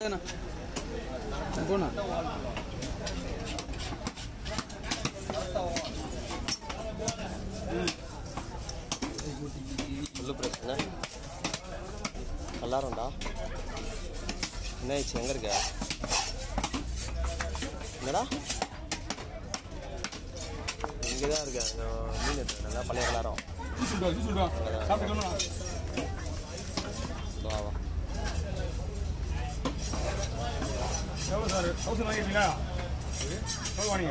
தானே போண்ணா சொல்லு பிரச்சனை நல்லாரும்டா என்ன ஆயிடுச்சு எங்கே இருக்க என்னடா இங்கே தான் இருக்கேன் இந்த மீன் இருக்கு நல்லா பழைய கலாரம் சாப்பிட்டுக்கணும் வா வா எவ்வளோ சார் தௌசண்ட் வாங்கிருக்கீங்களா எவ்வளோ வாங்கிங்க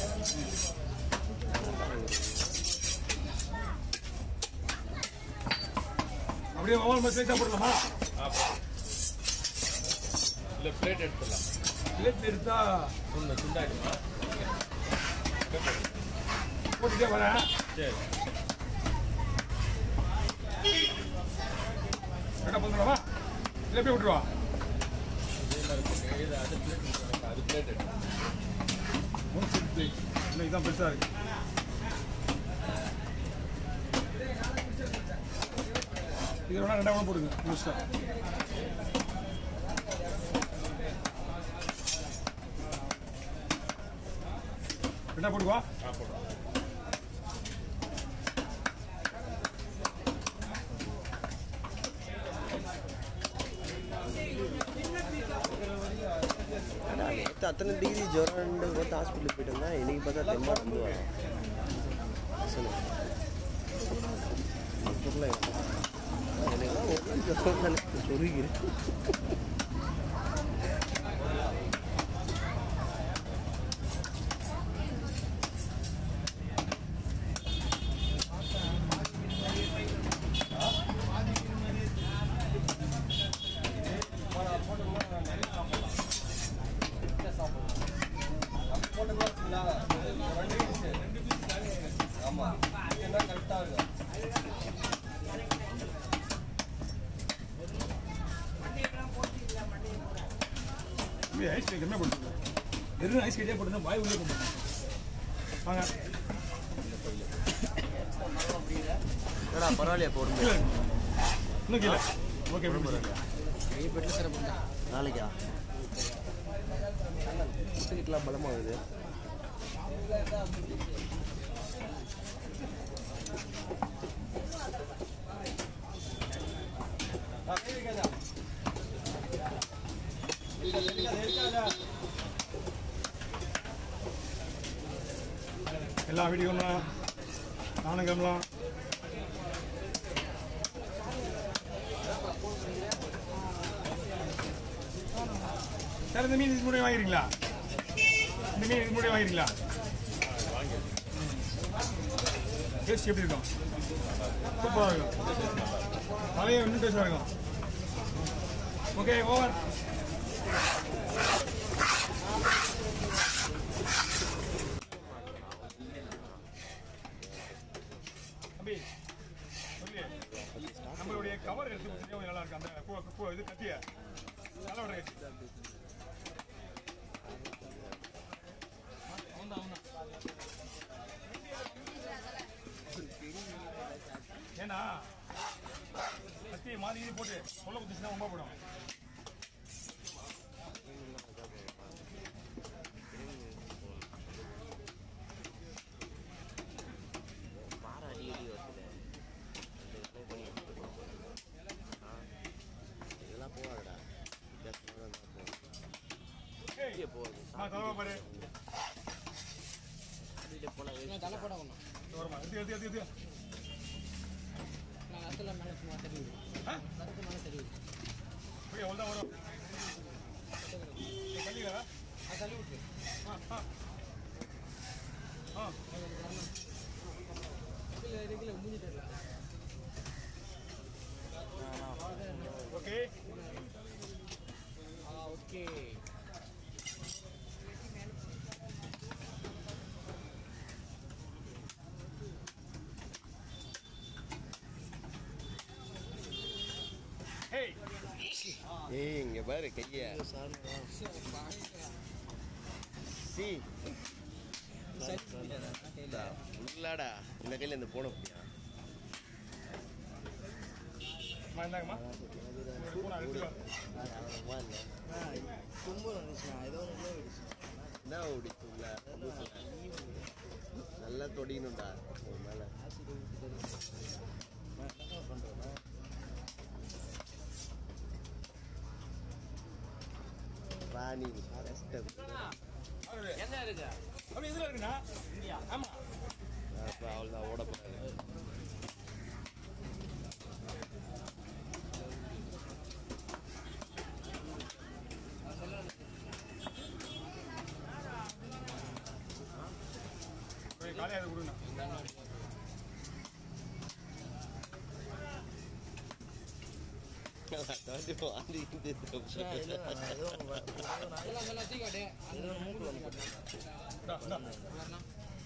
அப்படியே மொபைல் மெசேஜ் சாப்பிடலாமா இல்லை பிளேட் எடுத்துடலாம் பிளேட் எடுத்தா சுண்ட சுண்டாயிடுமா போட்டுட்டே வரேன் சரி கரெக்டாக பண்ணுறோமா இல்லை போய் விட்டுருவா இதே மாதிரி போட்டு இது அது பிளேட் அது பிளேட் எடுத்து ஒன் சிக்ஸ் பிளேட் இன்னைக்கு தான் பெருசாக இருக்கு இது வேணா ரெண்டாவது போடுங்க முடிச்சிட்டா ரெண்டா போடுவா ஆ போடுறோம் அடா நேற்று அத்தனை டிகிரி ஜுரம்னு பார்த்து ஹாஸ்பிட்டலுக்கு போயிட்டு வந்தேன் இன்னைக்கு பார்த்தா தெம்பா வந்து வரோம் சொல்லு பொருளை எனக்குலாம் ஒரு நாள் ஜுரம் தானே சொருகிறேன் தம்பி ஐஸ் கட்டி கம்மியாக போட்டுருங்க வெறும் ஐஸ் கட்டியாக போட்டுருந்தா வாய் உள்ளே போட்டு வாங்க என்னடா பரவாயில்லையா போடுங்க கீழே இருக்கு. இன்னும் கீழே ஓகே நாளைக்கா முட்டுக்கிட்டலாம் பலமாகுது எல்லா வீடியோ கிளம்பலாம் நானும் கிளம்பலாம் சார் இந்த மீன் இதுக்கு முன்னாடி வாங்கிருக்கீங்களா இந்த மீன் இதுக்கு முன்னாடி வாங்கிருக்கீங்களா டேஸ்ட் எப்படி இருக்கும் சூப்பராக இருக்கும் நிறைய இன்னும் டேஸ்டாக இருக்கும் ஓகே ஓவர் தம்பி சொல்லி நம்மளுடைய கவர் எடுத்து கொடுத்தீங்க கொஞ்சம் நல்லா இருக்கு அந்த பூ- பூ- இது கத்திய நல்லா விடுங்க ஏன்னா கத்தியை மாறி இது போட்டு சொல்ல குத்துச்சுன்னா ரொம்ப போடும் பாறை அடி அடி வருது இதெல்லாம் போகாதடா வித்தியாசமாக தான் போகும் ஏய், போகுது நான் தலைவா பாரு சாப்பிட்டுட்டு போனால் தலை போட ஒன்றும் இது வருமா எடுத்து எடுத்து எடுத்து எடுத்து நான் அத்துல மேலே சும்மா தள்ளி விடு ஆ கருத்து மேலே தள்ளி விடு இப்படி அவ்வளோதான் வரும் பண்ணிக்கிறா அது தள்ளி விட்டு ஆ ஆ ஆ இதில் இருக்குல்ல மூஞ்சி தெரியல ஓகே ஆ ஓகே ஹேய் ஏய் இங்க பாரு கைய சி உள்ளாடா இந்த கையில இந்த போன அப்படியா அம்மா இந்தாங்கம்மா ஒரு பூனை எடுத்துக்கோ இல்லை ஓடிக்கணும்டா உன் மேல ராணி ரெஸ்ட் அவரு, என்ன இருக்கு அப்படி இதுல இருக்குண்ணா இந்தியா ஆமா அப்போ அவ்வளோதான் ஓட போகிறாரு போய் காலையாக அதை கொடுங்கண்ணா தாண்டி வாந்தி எல்லாம் எல்லாம் தீ காட்டு அந்த மூக்கு வந்து காட்டு இந்தா, இந்தா. வரலாம்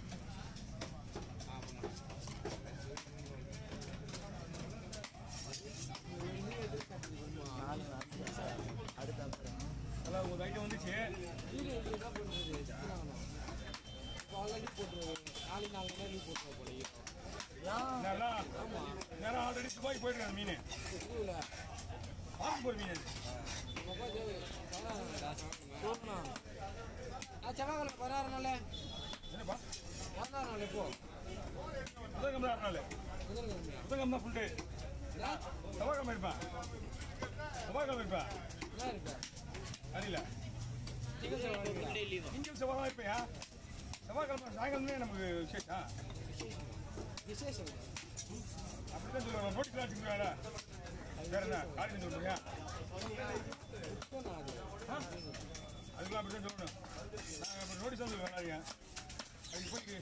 அதான் உங்க ஐட்டம் வந்துச்சு வீடியோ என்ன பண்ணுறது ஆல்ரெடி போட்டுருவோம் நாளைக்கு நாலு நாள் லீவ் போட்டுருவோம் போல நேரம் நேரம் ஆல்ரெடி துபாய் போயிட்டு இருக்காங்க மீன் இல்லை பார்க்க போகிற மீன் அது. அப்பா செவ்வாய் ஆ செவ்வாய்க்கிழமை பதினாறு நாள் என்னப்பா பதினாறு நாள் எப்போ புதன்கிழமை தான் நாள் புதன்கிழமையா புதன்கிழமை தான் ஃபுல் டே என்ன செவ்வாய்க்கிழமை இருப்பேன் செவ்வாய்க்கிழமை இருப்பேன் என்ன இருக்கு அறியில சிக்கன் செவ்வாய் திங்கள் செவ்வாய் இருப்பையா செவ்வாய்க்கிழமை சாயங்காலமே நமக்கு விசேஷம் விசேஷம் அப்படிதான் சொல்லுவாங்க நோட்டீஸ்லாம் வச்சுக்கிறாங்க வேற என்ன காலேஜ் சொல்றீங்க இப்போ நான் அது அதுக்கெல்லாம் அப்படிதான் சொல்லணும் நாங்கள் இப்போ நோட்டீஸ் தான் சொல்லுவேன் வேணாங்க அதுக்கு போய்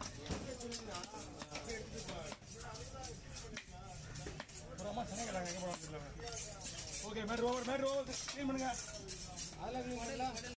ஒரு அம்மா சனிக்கிழமை எங்கே போகலாம் okay matter over matter over clean பண்ணுங்க அதில்